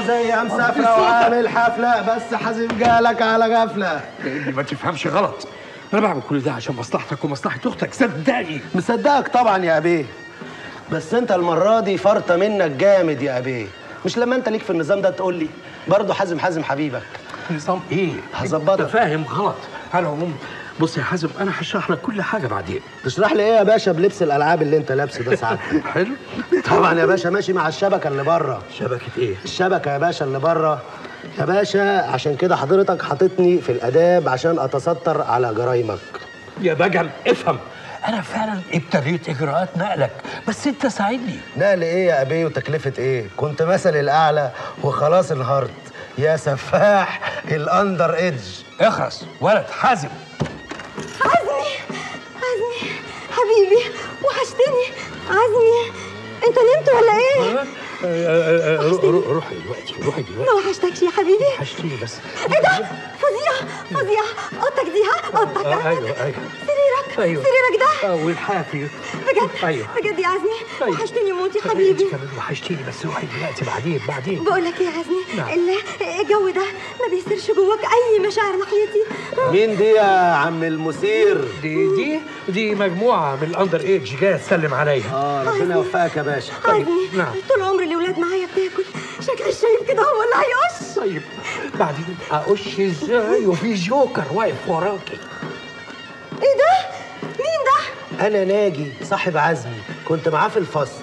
فوزيه مسافره وعامل حفله بس حازم جالك على غفله ما تفهمش غلط انا بعمل كل ده عشان مصلحتك ومصلحه اختك صدقني مصدقك طبعا يا ابيه بس انت المره دي فرطه منك جامد يا ابيه مش لما انت ليك في النظام ده تقول لي برضه حازم حازم حبيبك نظام ايه هظبطك. انت فاهم غلط على العموم بص يا حازم انا هشرح لك كل حاجه بعدين تشرح لي ايه يا باشا بلبس الالعاب اللي انت لابسه ده ساعات حلو طبعا يا باشا ماشي مع الشبكه اللي بره شبكه ايه الشبكه يا باشا اللي بره يا باشا عشان كده حضرتك حاططني في الاداب عشان اتستر على جرايمك يا بجل افهم انا فعلا ابتديت اجراءات نقلك بس انت ساعدني نقل ايه يا ابي وتكلفه ايه كنت مثل الاعلى وخلاص انهارت يا سفاح الاندر ايدج اخرس ولد حازم عزمي عزمي حبيبي وحشتني عزمي انت نمت ولا ايه؟ روحي دلوقتي روحي دلوقتي ما وحشتكش يا حبيبي؟ وحشتيني بس ايه ده؟ فظيع فظيع اوضتك دي ها؟ اوضتك آه، ها؟ ايوه ايوه سريرك ايوه سريرك ده آه، والحافي بجد ايوه بجد يا عزمي أيوة. وحشتني موت يا انت حبيبي كمان وحشتيني بس روحي دلوقتي بعدين بعدين بقول لك ايه يا عزمي نعم. ال- الجو ده ما بيصيرش جواك اي مشاعر ناحيتي مين دي يا عم المثير دي دي دي مجموعه من الاندر ايدج جايه تسلم عليا اه ربنا يوفقك يا باشا عزمي نعم. طول عمري الاولاد معايا بتاكل شكل الشايب كده هو اللي هيقش طيب بعدين اقش ازاي وفي جوكر واقف وراكي ايه ده؟ مين ده؟ انا ناجي صاحب عزمي كنت معاه في الفصل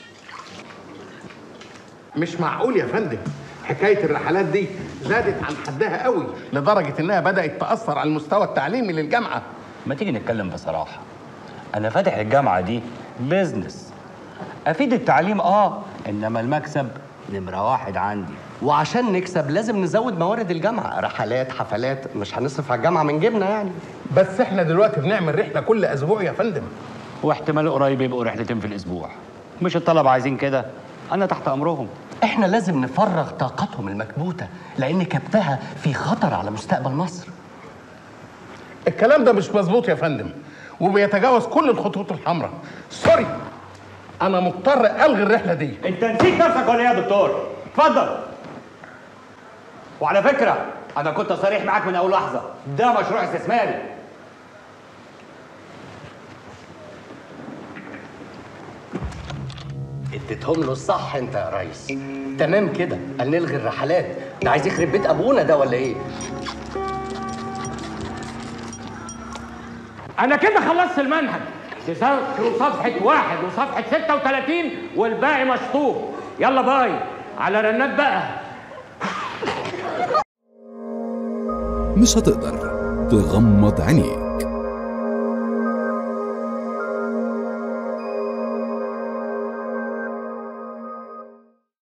مش معقول يا فندم حكايه الرحلات دي زادت عن حدها قوي لدرجه انها بدات تاثر على المستوى التعليمي للجامعه ما تيجي نتكلم بصراحة أنا فاتح الجامعة دي بيزنس أفيد التعليم آه إنما المكسب نمرة واحد عندي وعشان نكسب لازم نزود موارد الجامعه رحلات حفلات مش هنصرف على الجامعه من جيبنا يعني بس احنا دلوقتي بنعمل رحله كل اسبوع يا فندم واحتمال قريب يبقوا رحلتين في الأسبوع مش الطلبة عايزين كده أنا تحت أمرهم احنا لازم نفرغ طاقتهم المكبوته لان كبتها في خطر على مستقبل مصر الكلام ده مش مظبوط يا فندم وبيتجاوز كل الخطوط الحمراء سوري انا مضطر الغي الرحله دي أنت نسيت نفسك ولا إيه يا دكتور؟ اتفضل وعلى فكرة أنا كنت صريح معاك من أول لحظة ده مشروع استثماري اديتهم له الصح انت يا ريس تمام كده قال نلغي الرحلات ده عايز يخرب بيت ابونا ده ولا ايه انا كده خلصت المنهج تذاكروا صفحة واحد وصفحة 36 والباقي مشطوب يلا باي على رنات بقى مش هتقدر تغمض عينيك